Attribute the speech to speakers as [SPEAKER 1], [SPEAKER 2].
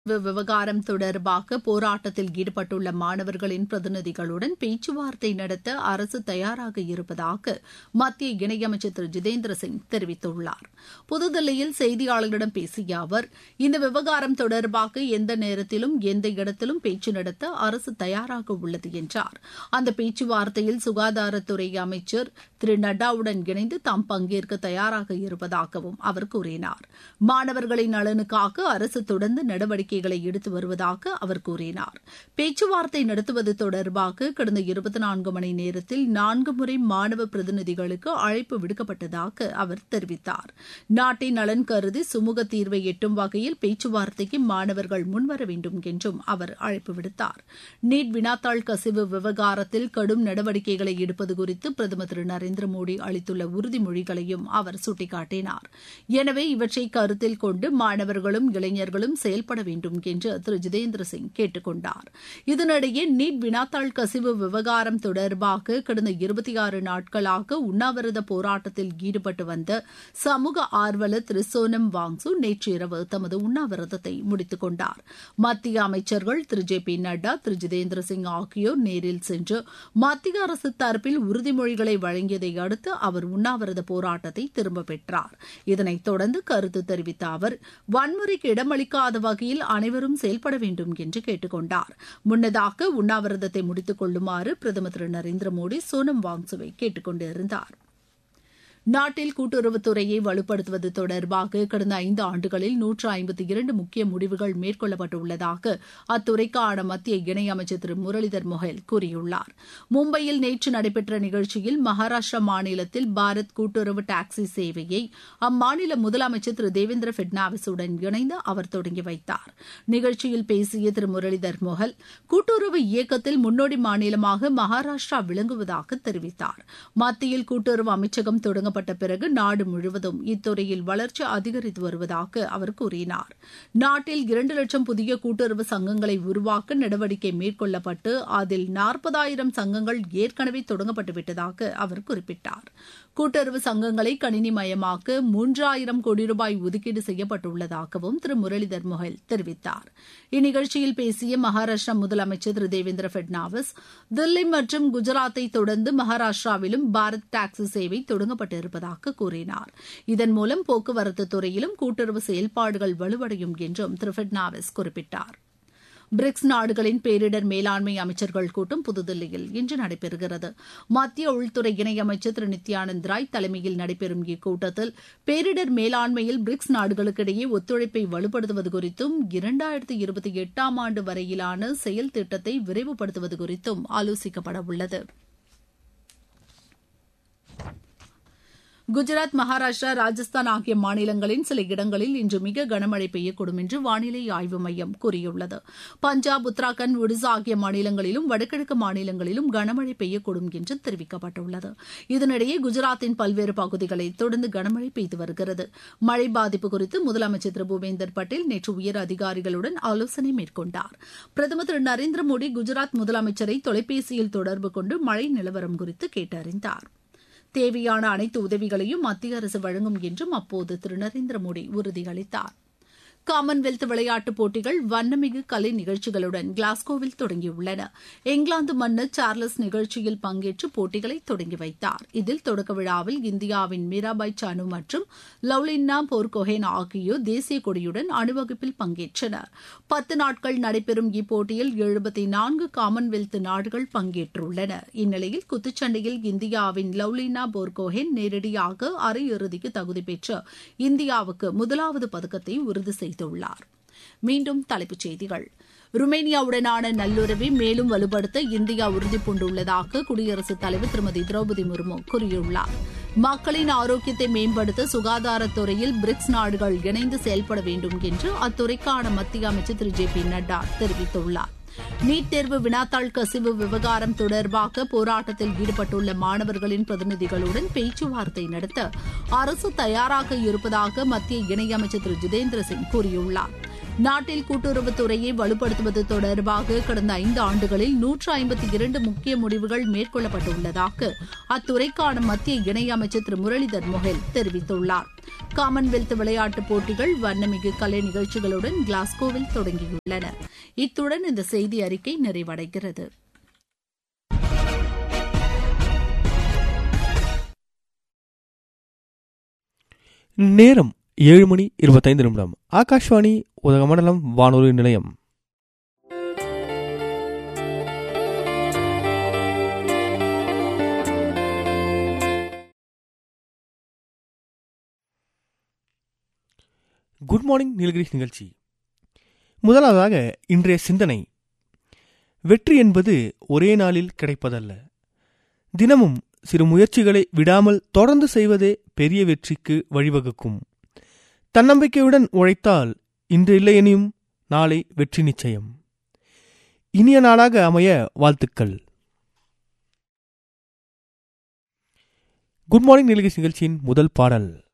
[SPEAKER 1] விவகாரம் தொடர்பாக போராட்டத்தில் ஈடுபட்டுள்ள மாணவர்களின் பிரதிநிதிகளுடன் பேச்சுவார்த்தை நடத்த அரசு தயாராக இருப்பதாக மத்திய இணையமைச்சர் திரு ஜிதேந்திர சிங் தெரிவித்துள்ளார் புதுதில்லியில் செய்தியாளர்களிடம் பேசிய அவர் இந்த விவகாரம் தொடர்பாக எந்த நேரத்திலும் எந்த இடத்திலும் பேச்சு நடத்த அரசு தயாராக உள்ளது என்றார் அந்த பேச்சுவார்த்தையில் சுகாதாரத்துறை அமைச்சர் திரு நட்டாவுடன் இணைந்து தாம் பங்கேற்க தயாராக இருப்பதாகவும் அவர் கூறினார் மாணவர்களின் நலனுக்காக அரசு தொடர்ந்து நடவடிக்கைகளை எடுத்து வருவதாக அவர் கூறினார் பேச்சுவார்த்தை நடத்துவது தொடர்பாக கடந்த இருபத்தி நான்கு மணி நேரத்தில் நான்கு முறை மாணவ பிரதிநிதிகளுக்கு அழைப்பு விடுக்கப்பட்டதாக அவர் தெரிவித்தார் நாட்டின் நலன் கருதி சுமூக தீர்வை எட்டும் வகையில் பேச்சுவார்த்தைக்கு மாணவர்கள் முன்வர வேண்டும் என்றும் அவர் அழைப்பு விடுத்தார் நீட் வினாத்தாள் கசிவு விவகாரத்தில் கடும் நடவடிக்கைகளை எடுப்பது குறித்து பிரதமர் திரு நரேந்திர மோடி அளித்துள்ள உறுதிமொழிகளையும் அவர் சுட்டிக்காட்டினார் எனவே இவற்றை கருத்தில் கொண்டு மாணவர்களும் இளைஞர்களும் செயல்பட வேண்டும் என்று திரு ஜிதேந்திர சிங் கேட்டுக் கொண்டார் இதனிடையே நீட் வினாத்தாள் கசிவு விவகாரம் தொடர்பாக கடந்த இருபத்தி ஆறு நாட்களாக உண்ணாவிரத போராட்டத்தில் ஈடுபட்டு வந்த சமூக ஆர்வலர் திரு சோனம் வாங்சு நேற்று இரவு தமது உண்ணாவிரதத்தை முடித்துக் கொண்டார் மத்திய அமைச்சர்கள் திரு ஜே பி நட்டா திரு ஜிதேந்திர சிங் ஆகியோர் நேரில் சென்று மத்திய அரசு தரப்பில் உறுதிமொழிகளை வழங்கியதை அடுத்து அவர் உண்ணாவிரத போராட்டத்தை திரும்பப் பெற்றார் இதனைத் தொடர்ந்து கருத்து தெரிவித்த அவர் வன்முறைக்கு இடமளிக்காத வகையில் அனைவரும் செயல்பட வேண்டும் என்று கேட்டுக் கொண்டார் முன்னதாக உண்ணாவிரதத்தை முடித்துக் கொள்ளுமாறு பிரதமர் திரு நரேந்திர மோடி சோனம் வாங்சுவை கேட்டுக் கொண்டிருந்தார் நாட்டில் கூட்டுறவுத்துறையை வலுப்படுத்துவது தொடர்பாக கடந்த ஐந்து ஆண்டுகளில் நூற்று ஐம்பத்தி இரண்டு முக்கிய முடிவுகள் மேற்கொள்ளப்பட்டுள்ளதாக அத்துறைக்கான மத்திய இணையமைச்சர் திரு முரளிதர் மொஹல் கூறியுள்ளார் மும்பையில் நேற்று நடைபெற்ற நிகழ்ச்சியில் மகாராஷ்டிரா மாநிலத்தில் பாரத் கூட்டுறவு டாக்ஸி சேவையை அம்மாநில முதலமைச்சர் திரு தேவேந்திர பட்னாவிஸுடன் இணைந்து அவர் தொடங்கி வைத்தார் நிகழ்ச்சியில் பேசிய திரு முரளிதர் மொஹல் கூட்டுறவு இயக்கத்தில் முன்னோடி மாநிலமாக மகாராஷ்டிரா விளங்குவதாக தெரிவித்தார் மத்தியில் கூட்டுறவு அமைச்சகம் தொடங்க தொடங்கப்பட்ட பிறகு நாடு முழுவதும் இத்துறையில் வளர்ச்சி அதிகரித்து வருவதாக அவர் கூறினார் நாட்டில் இரண்டு லட்சம் புதிய கூட்டுறவு சங்கங்களை உருவாக்க நடவடிக்கை மேற்கொள்ளப்பட்டு அதில் நாற்பதாயிரம் சங்கங்கள் ஏற்கனவே தொடங்கப்பட்டுவிட்டதாக அவர் குறிப்பிட்டார் கூட்டுறவு சங்கங்களை கணினிமயமாக்க மூன்றாயிரம் கோடி ரூபாய் ஒதுக்கீடு செய்யப்பட்டுள்ளதாகவும் திரு முரளிதர் மொஹல் தெரிவித்தார் இந்நிகழ்ச்சியில் பேசிய மகாராஷ்டிரா முதலமைச்சர் திரு தேவேந்திர பட்னாவிஸ் தில்லி மற்றும் குஜராத்தை தொடர்ந்து மகாராஷ்டிராவிலும் பாரத் டாக்ஸி சேவை தொடங்கப்பட்டு இருப்பதாக கூறினார் இதன் மூலம் போக்குவரத்து துறையிலும் கூட்டுறவு செயல்பாடுகள் வலுவடையும் என்றும் திரு பட்னாவிஸ் குறிப்பிட்டார் பிரிக்ஸ் நாடுகளின் பேரிடர் மேலாண்மை அமைச்சர்கள் கூட்டம் புதுதில்லியில் இன்று நடைபெறுகிறது மத்திய உள்துறை இணையமைச்சர் திரு நித்யானந்த் ராய் தலைமையில் நடைபெறும் இக்கூட்டத்தில் பேரிடர் மேலாண்மையில் பிரிக்ஸ் நாடுகளுக்கிடையே ஒத்துழைப்பை வலுப்படுத்துவது குறித்தும் இரண்டாயிரத்தி இருபத்தி எட்டாம் ஆண்டு வரையிலான செயல் திட்டத்தை விரைவுபடுத்துவது குறித்தும் ஆலோசிக்கப்பட உள்ளது குஜராத் மகாராஷ்டிரா ராஜஸ்தான் ஆகிய மாநிலங்களின் சில இடங்களில் இன்று மிக கனமழை பெய்யக்கூடும் என்று வானிலை ஆய்வு மையம் கூறியுள்ளது பஞ்சாப் உத்தராகண்ட் ஒடிசா ஆகிய மாநிலங்களிலும் வடகிழக்கு மாநிலங்களிலும் கனமழை பெய்யக்கூடும் என்று தெரிவிக்கப்பட்டுள்ளது இதனிடையே குஜராத்தின் பல்வேறு பகுதிகளில் தொடர்ந்து கனமழை பெய்து வருகிறது மழை பாதிப்பு குறித்து முதலமைச்சர் திரு பூபேந்தர் பட்டேல் நேற்று உயர் அதிகாரிகளுடன் ஆலோசனை மேற்கொண்டார் பிரதமர் திரு நரேந்திர மோடி குஜராத் முதலமைச்சரை தொலைபேசியில் தொடர்பு கொண்டு மழை நிலவரம் குறித்து கேட்டறிந்தாா் தேவையான அனைத்து உதவிகளையும் மத்திய அரசு வழங்கும் என்றும் அப்போது திரு நரேந்திர மோடி உறுதியளித்தார் காமன்வெல்த் விளையாட்டுப் போட்டிகள் வண்ணமிகு கலை நிகழ்ச்சிகளுடன் கிளாஸ்கோவில் தொடங்கியுள்ளன இங்கிலாந்து மன்னர் சார்லஸ் நிகழ்ச்சியில் பங்கேற்று போட்டிகளை தொடங்கி வைத்தார் இதில் தொடக்க விழாவில் இந்தியாவின் மீராபாய் சானு மற்றும் லவ்லின்னா போர்கோஹேன் ஆகியோர் தேசிய கொடியுடன் அணிவகுப்பில் பங்கேற்றனர் பத்து நாட்கள் நடைபெறும் இப்போட்டியில் எழுபத்தி நான்கு காமன்வெல்த் நாடுகள் பங்கேற்றுள்ளன இந்நிலையில் குத்துச்சண்டையில் இந்தியாவின் லவ்லினா போர்கோஹேன் நேரடியாக அரையிறுதிக்கு தகுதி பெற்று இந்தியாவுக்கு முதலாவது பதக்கத்தை உறுதி செய்தார் செய்துள்ளார் மீண்டும் தலைப்புச் செய்திகள் ருமேனியாவுடனான நல்லுறவை மேலும் வலுப்படுத்த இந்தியா உறுதிபூண்டுள்ளதாக குடியரசுத் தலைவர் திருமதி திரௌபதி முர்மு கூறியுள்ளார் மக்களின் ஆரோக்கியத்தை மேம்படுத்த சுகாதாரத்துறையில் பிரிக்ஸ் நாடுகள் இணைந்து செயல்பட வேண்டும் என்று அத்துறைக்கான மத்திய அமைச்சர் திரு ஜே பி நட்டா தெரிவித்துள்ளார் நீட் தேர்வு வினாத்தாள் கசிவு விவகாரம் தொடர்பாக போராட்டத்தில் ஈடுபட்டுள்ள மாணவர்களின் பிரதிநிதிகளுடன் பேச்சுவார்த்தை நடத்த அரசு தயாராக இருப்பதாக மத்திய இணையமைச்சர் திரு ஜிதேந்திர சிங் கூறியுள்ளார் நாட்டில் கூட்டுறவுத்துறையை வலுப்படுத்துவது தொடர்பாக கடந்த ஐந்து ஆண்டுகளில் நூற்று ஐம்பத்தி இரண்டு முக்கிய முடிவுகள் மேற்கொள்ளப்பட்டுள்ளதாக அத்துறைக்கான மத்திய இணையமைச்சர் திரு முரளிதர் மொஹெல் தெரிவித்துள்ளார் காமன்வெல்த் விளையாட்டுப் போட்டிகள் வண்ணமிகு கலை நிகழ்ச்சிகளுடன் கிளாஸ்கோவில் தொடங்கியுள்ளன இத்துடன் இந்த செய்தி அறிக்கை நிறைவடைகிறது
[SPEAKER 2] நேரம் ஏழு மணி இருபத்தைந்து நிமிடம் ஆகாஷ்வாணி உதகமண்டலம் வானொலி நிலையம் குட் மார்னிங் நீலகிரிஸ் நிகழ்ச்சி முதலாவதாக இன்றைய சிந்தனை வெற்றி என்பது ஒரே நாளில் கிடைப்பதல்ல தினமும் சிறு முயற்சிகளை விடாமல் தொடர்ந்து செய்வதே பெரிய வெற்றிக்கு வழிவகுக்கும் தன்னம்பிக்கையுடன் உழைத்தால் இன்று இல்லையெனியும் நாளை வெற்றி நிச்சயம் இனிய நாளாக அமைய வாழ்த்துக்கள் குட் மார்னிங் நிலகிஸ் நிகழ்ச்சியின் முதல் பாடல்